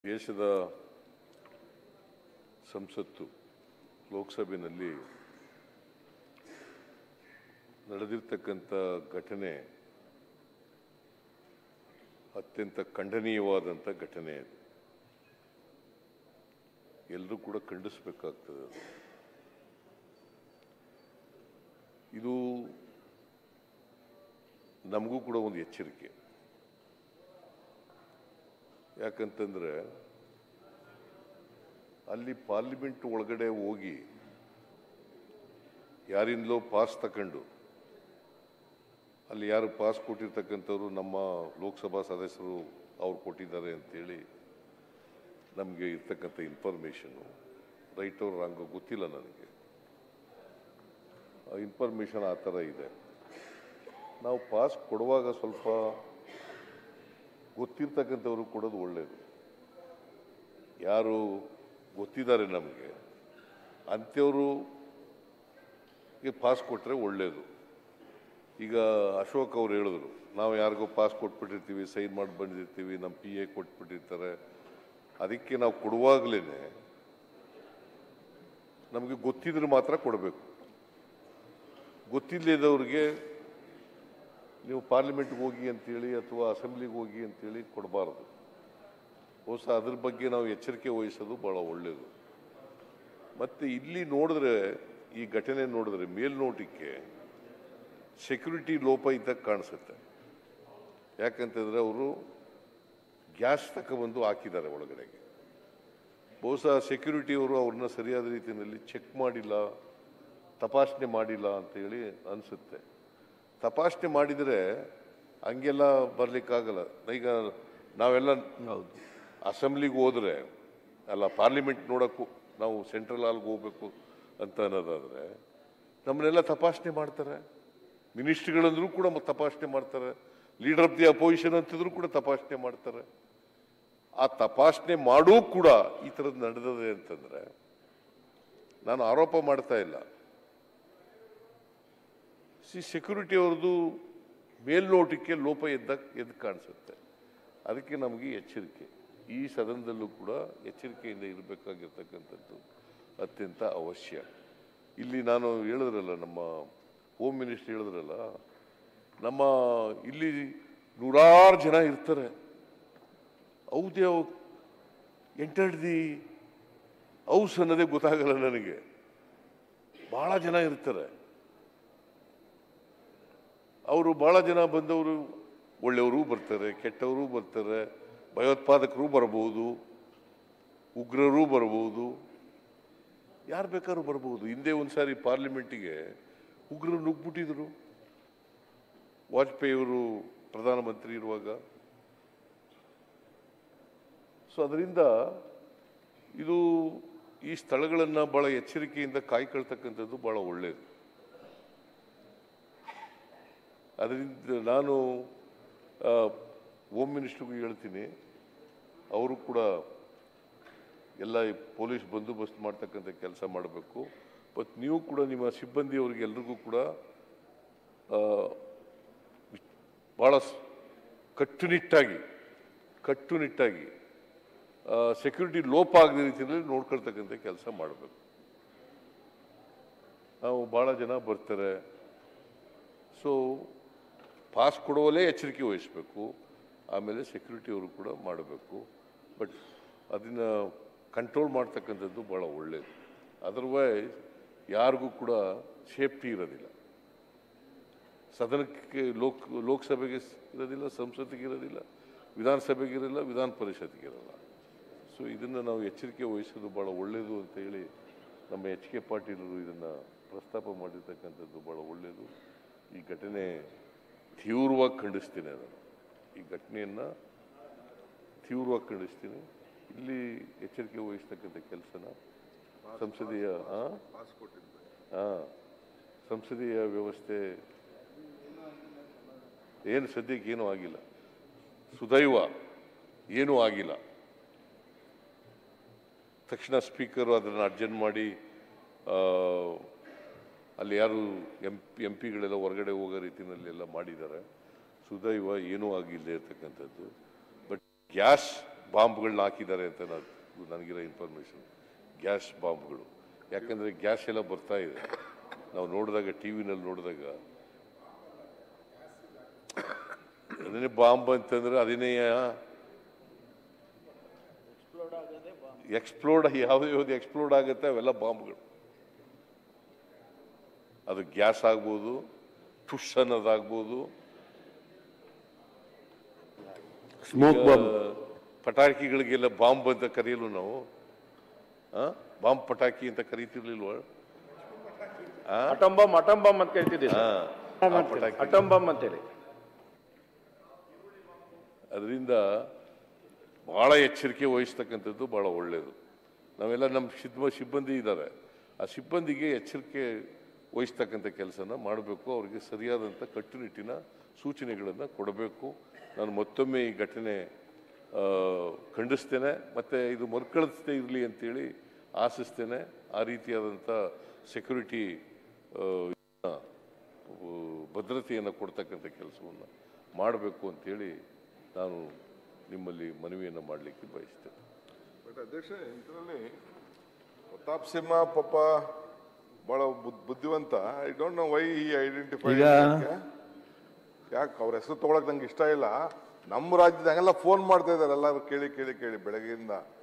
ದೇಶದ ಸಂಸತ್ತು ಲೋಕಸಭೆಯಲ್ಲಿ ನಡೆದಿರ್ತಕ್ಕಂಥ ಘಟನೆ ಅತ್ಯಂತ ಖಂಡನೀಯವಾದಂಥ ಘಟನೆ ಅದು ಎಲ್ಲರೂ ಕೂಡ ಖಂಡಿಸಬೇಕಾಗ್ತದೆ ಅದು ಇದು ನಮಗೂ ಕೂಡ ಒಂದು ಎಚ್ಚರಿಕೆ ಯಾಕಂತಂದ್ರೆ ಅಲ್ಲಿ ಪಾರ್ಲಿಮೆಂಟ್ ಒಳಗಡೆ ಹೋಗಿ ಯಾರಿಂದಲೋ ಪಾಸ್ ತಕೊಂಡು ಅಲ್ಲಿ ಯಾರು ಪಾಸ್ ಕೊಟ್ಟಿರ್ತಕ್ಕಂಥವ್ರು ನಮ್ಮ ಲೋಕಸಭಾ ಸದಸ್ಯರು ಅವ್ರು ಕೊಟ್ಟಿದ್ದಾರೆ ಅಂತೇಳಿ ನಮಗೆ ಇರ್ತಕ್ಕಂಥ ಇನ್ಫಾರ್ಮೇಷನ್ನು ರೈಟ್ ಅವ್ರು ರಾಂಗೋ ಗೊತ್ತಿಲ್ಲ ನನಗೆ ಆ ಇನ್ಫಾರ್ಮೇಷನ್ ಆ ಥರ ಇದೆ ನಾವು ಪಾಸ್ ಕೊಡುವಾಗ ಸ್ವಲ್ಪ ಗೊತ್ತಿರ್ತಕ್ಕಂಥವ್ರು ಕೊಡೋದು ಒಳ್ಳೆಯದು ಯಾರು ಗೊತ್ತಿದ್ದಾರೆ ನಮಗೆ ಅಂಥವರು ಪಾಸ್ ಕೊಟ್ಟರೆ ಒಳ್ಳೆಯದು ಈಗ ಅಶೋಕ್ ಅವ್ರು ಹೇಳಿದ್ರು ನಾವು ಯಾರಿಗೋ ಪಾಸ್ ಕೊಟ್ಬಿಟ್ಟಿರ್ತೀವಿ ಸೈನ್ ಮಾಡಿ ಬಂದಿರ್ತೀವಿ ನಮ್ಮ ಪಿ ಎ ಕೊಟ್ಬಿಟ್ಟಿರ್ತಾರೆ ಅದಕ್ಕೆ ನಾವು ಕೊಡುವಾಗಲೇ ನಮಗೆ ಗೊತ್ತಿದ್ರೆ ಮಾತ್ರ ಕೊಡಬೇಕು ಗೊತ್ತಿಲ್ಲದವ್ರಿಗೆ ನೀವು ಪಾರ್ಲಿಮೆಂಟ್ಗೆ ಹೋಗಿ ಅಂತೇಳಿ ಅಥವಾ ಅಸೆಂಬ್ಲಿಗೆ ಹೋಗಿ ಅಂತೇಳಿ ಕೊಡಬಾರ್ದು ಹೊಸ ಅದ್ರ ಬಗ್ಗೆ ನಾವು ಎಚ್ಚರಿಕೆ ವಹಿಸೋದು ಭಾಳ ಒಳ್ಳೆಯದು ಮತ್ತು ಇಲ್ಲಿ ನೋಡಿದ್ರೆ ಈ ಘಟನೆ ನೋಡಿದ್ರೆ ಮೇಲ್ನೋಟಕ್ಕೆ ಸೆಕ್ಯೂರಿಟಿ ಲೋಪ ಇದ್ದಾಗ ಕಾಣಿಸುತ್ತೆ ಯಾಕಂತಂದ್ರೆ ಅವರು ಗ್ಯಾಸ್ ತಗೊಬಂದು ಹಾಕಿದ್ದಾರೆ ಒಳಗಡೆಗೆ ಬಹುಶಃ ಸೆಕ್ಯೂರಿಟಿಯವರು ಅವ್ರನ್ನ ಸರಿಯಾದ ರೀತಿಯಲ್ಲಿ ಚೆಕ್ ಮಾಡಿಲ್ಲ ತಪಾಸಣೆ ಮಾಡಿಲ್ಲ ಅಂತೇಳಿ ಅನಿಸುತ್ತೆ ತಪಾಸಣೆ ಮಾಡಿದರೆ ಹಂಗೆಲ್ಲ ಬರ್ಲಿಕ್ಕಾಗಲ್ಲ ಈಗ ನಾವೆಲ್ಲ ಹೌದು ಅಸೆಂಬ್ಲಿಗೆ ಹೋದ್ರೆ ಅಲ್ಲ ಪಾರ್ಲಿಮೆಂಟ್ ನೋಡಕ್ಕೂ ನಾವು ಸೆಂಟ್ರಲ್ ಹಾಲ್ಗೆ ಹೋಗ್ಬೇಕು ಅಂತ ಅನ್ನೋದಾದ್ರೆ ನಮ್ಮನ್ನೆಲ್ಲ ತಪಾಸಣೆ ಮಾಡ್ತಾರೆ ಮಿನಿಸ್ಟ್ರಿಗಳಂದ್ರೂ ಕೂಡ ಮ- ತಪಾಸಣೆ ಮಾಡ್ತಾರೆ ಲೀಡರ್ ಆಫ್ ದಿ ಅಪೋಸಿಷನ್ ಅಂತಿದ್ರು ಕೂಡ ತಪಾಸಣೆ ಮಾಡ್ತಾರೆ ಆ ತಪಾಸಣೆ ಮಾಡೂ ಕೂಡ ಈ ಥರದ್ದು ನಡೆದಿದೆ ಅಂತಂದ್ರೆ ನಾನು ಆರೋಪ ಮಾಡ್ತಾ ಇಲ್ಲ ಸಿ ಸೆಕ್ಯೂರಿಟಿ ಅವ್ರದ್ದು ಮೇಲ್ನೋಟಕ್ಕೆ ಲೋಪ ಎದ್ದ ಎದ್ದು ಕಾಣಿಸುತ್ತೆ ಅದಕ್ಕೆ ನಮಗೆ ಎಚ್ಚರಿಕೆ ಈ ಸದನದಲ್ಲೂ ಕೂಡ ಎಚ್ಚರಿಕೆಯಿಂದ ಇರಬೇಕಾಗಿರ್ತಕ್ಕಂಥದ್ದು ಅತ್ಯಂತ ಅವಶ್ಯ ಇಲ್ಲಿ ನಾನು ಹೇಳಿದ್ರಲ್ಲ ನಮ್ಮ ಹೋಮ್ ಮಿನಿಸ್ಟರ್ ಹೇಳಿದ್ರಲ್ಲ ನಮ್ಮ ಇಲ್ಲಿ ನೂರಾರು ಜನ ಇರ್ತಾರೆ ಹೌದೇ ಎಂಟರ್ಡ್ ದಿ ಹೌಸ್ ಅನ್ನೋದೇ ಗೊತ್ತಾಗಲ್ಲ ನನಗೆ ಬಹಳ ಜನ ಇರ್ತಾರೆ ಅವರು ಬಹಳ ಜನ ಬಂದವರು ಒಳ್ಳೆಯವರು ಬರ್ತಾರೆ ಕೆಟ್ಟವರು ಬರ್ತಾರೆ ಭಯೋತ್ಪಾದಕರು ಬರಬಹುದು ಉಗ್ರರು ಬರಬಹುದು ಯಾರು ಬೇಕಾದ್ರೂ ಬರ್ಬೋದು ಹಿಂದೆ ಒಂದ್ಸಾರಿ ಪಾರ್ಲಿಮೆಂಟಿಗೆ ಉಗ್ರರು ನುಗ್ಬಿಟ್ಟಿದ್ರು ವಾಜಪೇಯಿ ಅವರು ಪ್ರಧಾನಮಂತ್ರಿ ಇರುವಾಗ ಸೊ ಅದರಿಂದ ಇದು ಈ ಸ್ಥಳಗಳನ್ನು ಬಹಳ ಎಚ್ಚರಿಕೆಯಿಂದ ಕಾಯ್ಕೊಳ್ತಕ್ಕಂಥದ್ದು ಬಹಳ ಒಳ್ಳೆಯದು ಅದರಿಂದ ನಾನು ಆ, ಹೋಮ್ ಮಿನಿಸ್ಟ್ರಿಗೂ ಹೇಳ್ತೀನಿ ಅವರು ಕೂಡ ಎಲ್ಲ ಈ ಪೊಲೀಸ್ ಬಂದೋಬಸ್ತ್ ಮಾಡ್ತಕ್ಕಂಥ ಕೆಲಸ ಮಾಡಬೇಕು ಮತ್ತು ನೀವು ಕೂಡ ನಿಮ್ಮ ಸಿಬ್ಬಂದಿಯವರಿಗೆ ಎಲ್ರಿಗೂ ಕೂಡ ಆ, ಭಾಳ ಸ್- ಕಟ್ಟುನಿಟ್ಟಾಗಿ ಕಟ್ಟುನಿಟ್ಟಾಗಿ ಸೆಕ್ಯೂರಿಟಿ ಲೋಪ ಆಗದ ರೀತಿಯಲ್ಲಿ ನೋಡ್ಕೊಳ್ತಕ್ಕಂಥ ಕೆಲಸ ಮಾಡಬೇಕು ನಾವು ಭಾಳ ಜನ ಬರ್ತಾರೆ ಸೊ ಪಾಸ್ ಕೊಡುವಲ್ಲೇ ಎಚ್ಚರಿಕೆ ವಹಿಸಬೇಕು ಆಮೇಲೆ ಸೆಕ್ಯೂರಿಟಿ ಅವರು ಕೂಡ ಮಾಡಬೇಕು ಬಟ್ ಅದನ್ನು ಕಂಟ್ರೋಲ್ ಮಾಡ್ತಕ್ಕಂಥದ್ದು ಭಾಳ ಒಳ್ಳೆಯದು ಅದರ್ವೈಸ್ ಯಾರಿಗೂ ಕೂಡ ಸೇಫ್ಟಿ ಇರೋದಿಲ್ಲ ಸದನಕ್ಕೆ ಲೋಕ್ ಲೋಕಸಭೆಗೆ ಇರೋದಿಲ್ಲ ಸಂಸತ್ತಿಗೆ ಇರೋದಿಲ್ಲ ವಿಧಾನಸಭೆಗೆ ಇರಲ್ಲ ವಿಧಾನ ಪರಿಷತ್ಗೆ ಇರಲ್ಲ ಸೊ ಇದನ್ನು ನಾವು ಎಚ್ಚರಿಕೆ ವಹಿಸೋದು ಭಾಳ ಒಳ್ಳೆಯದು ಅಂತ ಹೇಳಿ ನಮ್ಮ ಎಚ್ ಕೆ ಪಾಟೀಲರು ಇದನ್ನು ಪ್ರಸ್ತಾಪ ಮಾಡಿರ್ತಕ್ಕಂಥದ್ದು ಭಾಳ ಒಳ್ಳೆಯದು ಈ ಘಟನೆ ತೀವ್ರವಾಗಿ ಖಂಡಿಸ್ತೀನಿ ಅದನ್ನು ಈ ಘಟನೆಯನ್ನು ತೀವ್ರವಾಗಿ ಖಂಡಿಸ್ತೀನಿ ಇಲ್ಲಿ ಎಚ್ಚರಿಕೆ ವಹಿಸ್ತಕ್ಕಂಥ ಕೆಲಸನ ಸಂಸದೀಯ ಆ? ಆ, ಸಂಸದೀಯ ವ್ಯವಸ್ಥೆ ಏನು ಸದ್ಯಕ್ಕೆ ಏನೂ ಆಗಿಲ್ಲ ಸುದೈವ ಏನೂ ಆಗಿಲ್ಲ ತಕ್ಷಣ ಸ್ಪೀಕರು ಅದನ್ನು ಅರ್ಜೆಂಟ್ ಮಾಡಿ ಆ, ಅಲ್ಲಿ ಯಾರು ಎಂ ಎಂ ಪಿಗಳೆಲ್ಲ ಹೊರಗಡೆ ಹೋಗೋ ರೀತಿಯಲ್ಲಿ ಎಲ್ಲ ಮಾಡಿದ್ದಾರೆ ಸುದೈವ ಏನೂ ಆಗಿಲ್ಲದೆ ಇರ್ತಕ್ಕಂಥದ್ದು ಬಟ್ ಗ್ಯಾಸ್ ಬಾಂಬ್ಗಳನ್ನ ಹಾಕಿದ್ದಾರೆ ಅಂತ ನಾನು ನನಗಿರೋ ಇನ್ಫಾರ್ಮೇಷನ್ ಗ್ಯಾಸ್ ಬಾಂಬ್ಗಳು ಯಾಕಂದರೆ ಗ್ಯಾಸ್ ಎಲ್ಲ ಬರ್ತಾ ಇದೆ ನಾವು ನೋಡಿದಾಗ ಟಿ ವಿನಲ್ಲಿ ನೋಡಿದಾಗ ಅದನ್ನೇ ಬಾಂಬ್ ಅಂತಂದ್ರೆ ಅದನ್ನೇ ಎಕ್ಸ್ಪ್ಲೋಡ್ ಯಾವ್ದು ಯಾವ್ದು ಎಕ್ಸ್ಪ್ಲೋಡ್ ಆಗುತ್ತೆ ಅವೆಲ್ಲ ಬಾಂಬ್ಗಳು ಅದು ಗ್ಯಾಸ್ ಆಗ್ಬೋದು ಟುಷ್ ಅನ್ನೋದಾಗ್ಬೋದು ಸ್ಮೋಕ್ ಬಾಂಬ್ ಆ, ಪಟಾಕಿಗಳಿಗೆಲ್ಲ ಬಾಂಬ್ ಅಂತ ಕರೆಯಲು ನಾವು ಆ? ಬಾಂಬ್ ಪಟಾಕಿ ಅಂತ ಕರೀತಿರ್ಲಿಲ್ವ ಅಟಂ ಬಾಂಬ್ ಅಟಂ ಬಾಂಬ್ ಅಂತ ಕೇಳ್ತಿದ್ದೀವಿ ಆ, ಸರ್ ಆ ಪಟಾಕಿ ಅಟಂ ಬಾಂಬ್ ಅಂತೇಳಿ ಅದರಿಂದ ಬಹಳ ಎಚ್ಚರಿಕೆ ವಹಿಸ್ತಕ್ಕಂಥದ್ದು ಬಹಳ ಒಳ್ಳೆಯದು ನಾವೆಲ್ಲ ನಮ್ಮ ಸಿಬ್ಬ ಸಿಬ್ಬಂದಿ ಇದ್ದಾರೆ ಆ ಸಿಬ್ಬಂದಿಗೆ ಎಚ್ಚರಿಕೆ ವಹಿಸ್ತಕ್ಕಂಥ ಕೆಲಸನ ಮಾಡಬೇಕು ಅವರಿಗೆ ಸರಿಯಾದಂಥ ಕಟ್ಟುನಿಟ್ಟಿನ ಸೂಚನೆಗಳನ್ನು ಕೊಡಬೇಕು ನಾನು ಮತ್ತೊಮ್ಮೆ ಈ ಘಟನೆ ಆ, ಖಂಡಿಸ್ತೇನೆ ಮತ್ತು ಇದು ಮರುಕಳಿಸದೇ ಇರಲಿ ಅಂತೇಳಿ ಆಶಿಸ್ತೇನೆ ಆ ರೀತಿಯಾದಂಥ ಸೆಕ್ಯೂರಿಟಿ ಭದ್ರತೆಯನ್ನು ಕೊಡ್ತಕ್ಕಂಥ ಕೆಲಸವನ್ನು ಮಾಡಬೇಕು ಅಂತೇಳಿ ನಾನು ನಿಮ್ಮಲ್ಲಿ ಮನವಿಯನ್ನು ಮಾಡಲಿಕ್ಕೆ ಬಯಸ್ತೇನೆ ಬಟ್ ಅಧ್ಯಕ್ಷ ಇದರಲ್ಲಿ ಪ್ರತಾಪ್ ಸಿಂಹ ಪಾಪ ಬಹಳ ಬುದ್- ಬುದ್ಧಿವಂತ ಐ ಡೋಂಟ್ ನೋ ವೈ ಈ ಐಡೆಂಟಿಫೈ ಈಗ- ಯಾಕೆ ಅವ್ರ ಹೆಸರು ತಗೊಳಕ್ ನಂಗೆ ಇಷ್ಟ ಇಲ್ಲ ನಮ್ಮ ರಾಜ್ಯದಾಗೆಲ್ಲ ಫೋನ್ ಮಾಡ್ತಾ ಇದಾರೆ ಎಲ್ಲರೂ ಕೇಳಿ ಕೇಳಿ ಕೇಳಿ ಬೆಳಗ್ಗೆಯಿಂದ